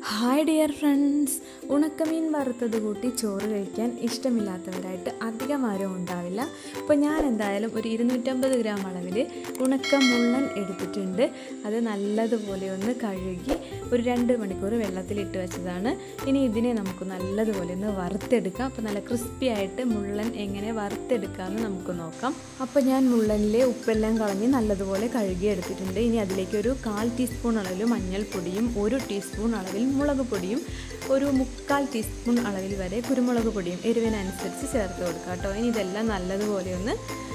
hi dear friends ഉണക്കമീൻ വറുത്തത് കൂട്ടി ചോറ് കഴിക്കാൻ ഇഷ്ടമില്ലാത്തവരായിട്ട് അധികം ആരും ഉണ്ടാവില്ല അപ്പോൾ ഞാൻ എന്തായാലും ഒരു ഇരുന്നൂറ്റമ്പത് ഗ്രാം അളവിൽ ഉണക്ക മുള്ളൻ എടുത്തിട്ടുണ്ട് അത് നല്ലതുപോലെ ഒന്ന് കഴുകി ഒരു രണ്ട് മണിക്കൂർ വെള്ളത്തിലിട്ട് വെച്ചതാണ് ഇനി ഇതിനെ നമുക്ക് നല്ലതുപോലെ ഒന്ന് വറുത്തെടുക്കാം അപ്പോൾ നല്ല ക്രിസ്പി ആയിട്ട് മുള്ളൻ എങ്ങനെ വറുത്തെടുക്കാമെന്ന് നമുക്ക് നോക്കാം അപ്പോൾ ഞാൻ മുള്ളനിലെ ഉപ്പെല്ലാം കളഞ്ഞ് നല്ലതുപോലെ കഴുകി എടുത്തിട്ടുണ്ട് ഇനി അതിലേക്ക് ഒരു കാൽ ടീസ്പൂൺ അളവിൽ മഞ്ഞൾപ്പൊടിയും ഒരു ടീസ്പൂൺ അളവിൽ മുളക് പൊടിയും ഒരു മുക്കാൽ ടീസ്പൂൺ അളവിൽ വരെ കുരുമുളക് പൊടിയും എരിവിനനുസരിച്ച് ചേർത്ത് കൊടുക്കാം കേട്ടോ ഇനി ഇതെല്ലാം നല്ലതുപോലെ ഒന്ന്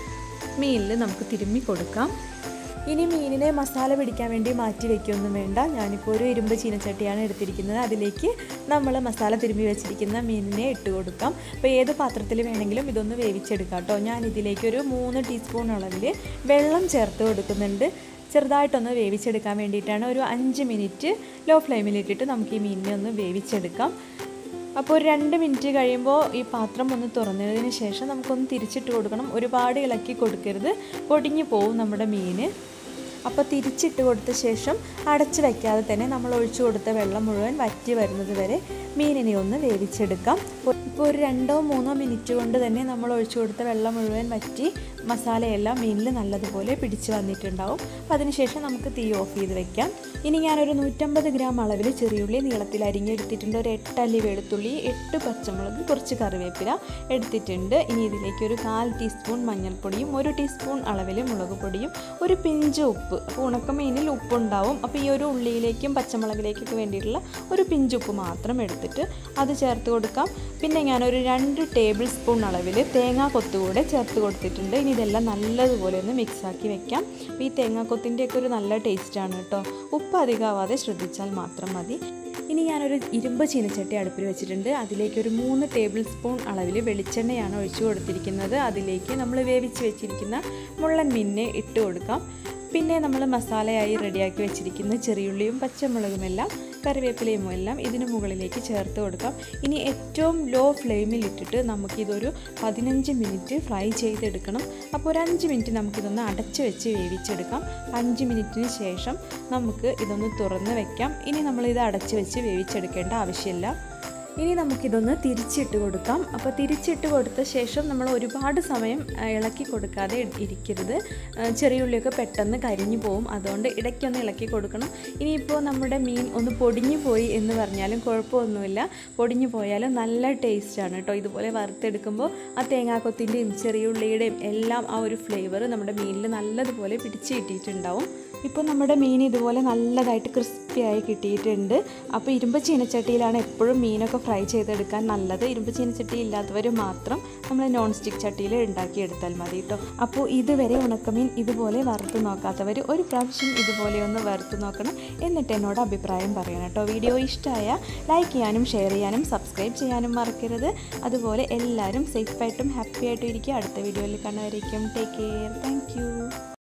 മീനിൽ നമുക്ക് തിരുമ്മി കൊടുക്കാം ഇനി മീനിനെ മസാല പിടിക്കാൻ വേണ്ടി മാറ്റി വയ്ക്കൊന്നും വേണ്ട ഞാനിപ്പോൾ ഒരു ഇരുമ്പ് ചീനച്ചട്ടിയാണ് എടുത്തിരിക്കുന്നത് അതിലേക്ക് നമ്മൾ മസാല തിരുമ്പി വെച്ചിരിക്കുന്ന മീനിനെ ഇട്ട് കൊടുക്കാം അപ്പോൾ ഏത് പാത്രത്തിൽ വേണമെങ്കിലും ഇതൊന്ന് വേവിച്ചെടുക്കാം കേട്ടോ ഞാൻ ഇതിലേക്ക് ഒരു മൂന്ന് ടീസ്പൂൺ അളവിൽ വെള്ളം ചേർത്ത് കൊടുക്കുന്നുണ്ട് ചെറുതായിട്ടൊന്ന് വേവിച്ചെടുക്കാൻ വേണ്ടിയിട്ടാണ് ഒരു അഞ്ച് മിനിറ്റ് ലോ ഫ്ലെയിമിലിട്ടിട്ട് നമുക്ക് ഈ മീനിനെ ഒന്ന് വേവിച്ചെടുക്കാം അപ്പോൾ ഒരു രണ്ട് മിനിറ്റ് കഴിയുമ്പോൾ ഈ പാത്രം ഒന്ന് തുറന്നതിന് ശേഷം നമുക്കൊന്ന് തിരിച്ചിട്ട് കൊടുക്കണം ഒരുപാട് ഇളക്കി കൊടുക്കരുത് പൊടിഞ്ഞു പോവും നമ്മുടെ മീൻ അപ്പോൾ തിരിച്ചിട്ട് കൊടുത്ത ശേഷം അടച്ച് വയ്ക്കാതെ തന്നെ നമ്മൾ ഒഴിച്ചു കൊടുത്ത വെള്ളം മുഴുവൻ വറ്റി വരുന്നത് വരെ മീനിനെ ഒന്ന് വേവിച്ചെടുക്കാം ഇപ്പോൾ ഒരു രണ്ടോ മൂന്നോ മിനിറ്റ് കൊണ്ട് തന്നെ നമ്മൾ ഒഴിച്ചു കൊടുത്ത വെള്ളം മുഴുവൻ വറ്റി മസാലയെല്ലാം മീനിൽ നല്ലതുപോലെ പിടിച്ച് വന്നിട്ടുണ്ടാവും അപ്പോൾ അതിനുശേഷം നമുക്ക് തീ ഓഫ് ചെയ്ത് വെക്കാം ഇനി ഞാനൊരു നൂറ്റമ്പത് ഗ്രാം അളവിൽ ചെറിയുള്ളി നീളത്തിൽ അരിഞ്ഞെടുത്തിട്ടുണ്ട് ഒരു എട്ടല്ലി വെളുത്തുള്ളി എട്ട് പച്ചമുളക് കുറച്ച് കറിവേപ്പില എടുത്തിട്ടുണ്ട് ഇനി ഇതിലേക്ക് ഒരു കാൽ ടീസ്പൂൺ മഞ്ഞൾപ്പൊടിയും ഒരു ടീസ്പൂൺ അളവിൽ മുളക് പൊടിയും ഒരു പിഞ്ച് ഉപ്പ് അപ്പോൾ ഉണക്കമീനിൽ ഉപ്പുണ്ടാവും അപ്പോൾ ഈ ഒരു ഉള്ളിയിലേക്കും പച്ചമുളകിലേക്കൊക്കെ വേണ്ടിയിട്ടുള്ള ഒരു പിഞ്ച് ഉപ്പ് മാത്രം എടുത്തിട്ട് അത് ചേർത്ത് കൊടുക്കാം പിന്നെ ഞാനൊരു രണ്ട് ടേബിൾ സ്പൂൺ അളവിൽ തേങ്ങാ കൊത്ത് കൂടെ ചേർത്ത് കൊടുത്തിട്ടുണ്ട് ഇനി ഇതെല്ലാം നല്ലതുപോലെ ഒന്ന് മിക്സാക്കി വെക്കാം അപ്പോൾ ഈ തേങ്ങാക്കൊത്തിൻ്റെയൊക്കെ ഒരു നല്ല ടേസ്റ്റാണ് കേട്ടോ ഉപ്പ് അധികമാവാതെ ശ്രദ്ധിച്ചാൽ മാത്രം മതി ഇനി ഞാനൊരു ഇരുമ്പ് ചീനച്ചട്ടി അടുപ്പിൽ വെച്ചിട്ടുണ്ട് അതിലേക്ക് ഒരു മൂന്ന് ടേബിൾ സ്പൂൺ അളവിൽ വെളിച്ചെണ്ണയാണ് ഒഴിച്ചു കൊടുത്തിരിക്കുന്നത് അതിലേക്ക് നമ്മൾ വേവിച്ച് വെച്ചിരിക്കുന്ന മുള്ളൻ മീനിനെ ഇട്ട് കൊടുക്കാം പിന്നെ നമ്മൾ മസാലയായി റെഡിയാക്കി വെച്ചിരിക്കുന്ന ചെറിയുള്ളിയും പച്ചമുളകുമെല്ലാം കറിവേപ്പിലയും എല്ലാം ഇതിന് മുകളിലേക്ക് ചേർത്ത് കൊടുക്കാം ഇനി ഏറ്റവും ലോ ഫ്ലെയിമിൽ ഇട്ടിട്ട് നമുക്കിതൊരു പതിനഞ്ച് മിനിറ്റ് ഫ്രൈ ചെയ്തെടുക്കണം അപ്പോൾ ഒരു അഞ്ച് മിനിറ്റ് നമുക്കിതൊന്ന് അടച്ച് വെച്ച് വേവിച്ചെടുക്കാം അഞ്ച് മിനിറ്റിന് ശേഷം നമുക്ക് ഇതൊന്ന് തുറന്ന് വെക്കാം ഇനി നമ്മളിത് അടച്ച് വെച്ച് വേവിച്ചെടുക്കേണ്ട ആവശ്യമില്ല ഇനി നമുക്കിതൊന്ന് തിരിച്ചിട്ട് കൊടുക്കാം അപ്പോൾ തിരിച്ചിട്ട് കൊടുത്ത ശേഷം നമ്മൾ ഒരുപാട് സമയം ഇളക്കി കൊടുക്കാതെ ഇരിക്കരുത് ചെറിയുള്ളിയൊക്കെ പെട്ടെന്ന് കരിഞ്ഞു പോവും അതുകൊണ്ട് ഇടയ്ക്കൊന്ന് ഇളക്കി കൊടുക്കണം ഇനിയിപ്പോൾ നമ്മുടെ മീൻ ഒന്ന് പൊടിഞ്ഞു പോയി എന്ന് പറഞ്ഞാലും കുഴപ്പമൊന്നുമില്ല പൊടിഞ്ഞു പോയാലും നല്ല ടേസ്റ്റാണ് കേട്ടോ ഇതുപോലെ വറുത്തെടുക്കുമ്പോൾ ആ തേങ്ങാക്കൊത്തിൻ്റെയും ചെറിയുള്ളിയുടെയും എല്ലാം ആ ഒരു ഫ്ലേവർ നമ്മുടെ മീനിൽ നല്ലതുപോലെ പിടിച്ച് കിട്ടിയിട്ടുണ്ടാവും ഇപ്പോൾ നമ്മുടെ മീൻ ഇതുപോലെ നല്ലതായിട്ട് ക്രിസ്പിയായി കിട്ടിയിട്ടുണ്ട് അപ്പോൾ ഇരുമ്പ് ചീനച്ചട്ടിയിലാണ് എപ്പോഴും മീനൊക്കെ ഫ്രൈ ചെയ്തെടുക്കാൻ നല്ലത് ഇരുമ്പ് ചീനച്ചട്ടി ഇല്ലാത്തവർ മാത്രം നമ്മൾ നോൺ സ്റ്റിക്ക് ചട്ടിയിൽ ഉണ്ടാക്കിയെടുത്താൽ മതി കേട്ടോ അപ്പോൾ ഇതുവരെ ഉണക്കമീൻ ഇതുപോലെ വറുത്ത് നോക്കാത്തവർ ഒരു പ്രാവശ്യം ഇതുപോലെ ഒന്ന് വറുത്ത് നോക്കണം എന്നിട്ട് എന്നോട് അഭിപ്രായം പറയണം കേട്ടോ വീഡിയോ ഇഷ്ടമായ ലൈക്ക് ചെയ്യാനും ഷെയർ ചെയ്യാനും സബ്സ്ക്രൈബ് ചെയ്യാനും മറക്കരുത് അതുപോലെ എല്ലാവരും സേഫായിട്ടും ഹാപ്പി ആയിട്ടും ഇരിക്കുക അടുത്ത വീഡിയോയിൽ കാണുമായിരിക്കും ടേക്ക് കെയർ താങ്ക്